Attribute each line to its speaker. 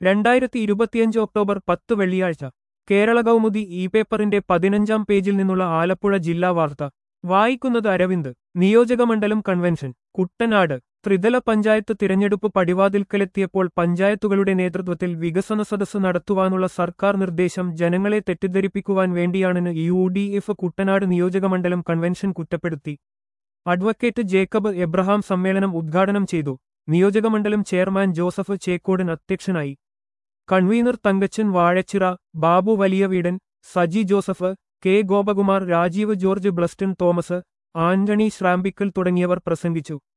Speaker 1: രണ്ടായിരത്തി ഇരുപത്തിയഞ്ച് ഒക്ടോബർ പത്ത് വെള്ളിയാഴ്ച കേരള കൗമുദി ഇ പേപ്പറിന്റെ പതിനഞ്ചാം പേജിൽ നിന്നുള്ള ആലപ്പുഴ ജില്ലാ വാർത്ത വായിക്കുന്നത് അരവിന്ദ് നിയോജകമണ്ഡലം കൺവെൻഷൻ കുട്ടനാട് ത്രിതല പഞ്ചായത്ത് തിരഞ്ഞെടുപ്പ് പടിവാതിൽക്കലെത്തിയപ്പോൾ പഞ്ചായത്തുകളുടെ നേതൃത്വത്തിൽ വികസന സദസ്സ് നടത്തുവാനുള്ള സർക്കാർ നിർദ്ദേശം ജനങ്ങളെ തെറ്റിദ്ധരിപ്പിക്കുവാൻ വേണ്ടിയാണെന്ന് യു ഡി എഫ് കുട്ടനാട് നിയോജകമണ്ഡലം കൺവെൻഷൻ കുറ്റപ്പെടുത്തി അഡ്വക്കേറ്റ് ജേക്കബ് എബ്രഹാം സമ്മേളനം ഉദ്ഘാടനം ചെയ്തു നിയോജകമണ്ഡലം ചെയർമാൻ ജോസഫ് ചേക്കോടൻ അധ്യക്ഷനായി കൺവീനർ തങ്കച്ചൻ വാഴച്ചിറ ബാബു വലിയ വീടൻ സജി ജോസഫ് കെ ഗോപകുമാർ രാജീവ് ജോർജ് ബ്ലസ്റ്റൺ തോമസ് ആന്റണി ശ്രാമ്പിക്കൽ തുടങ്ങിയവർ പ്രസംഗിച്ചു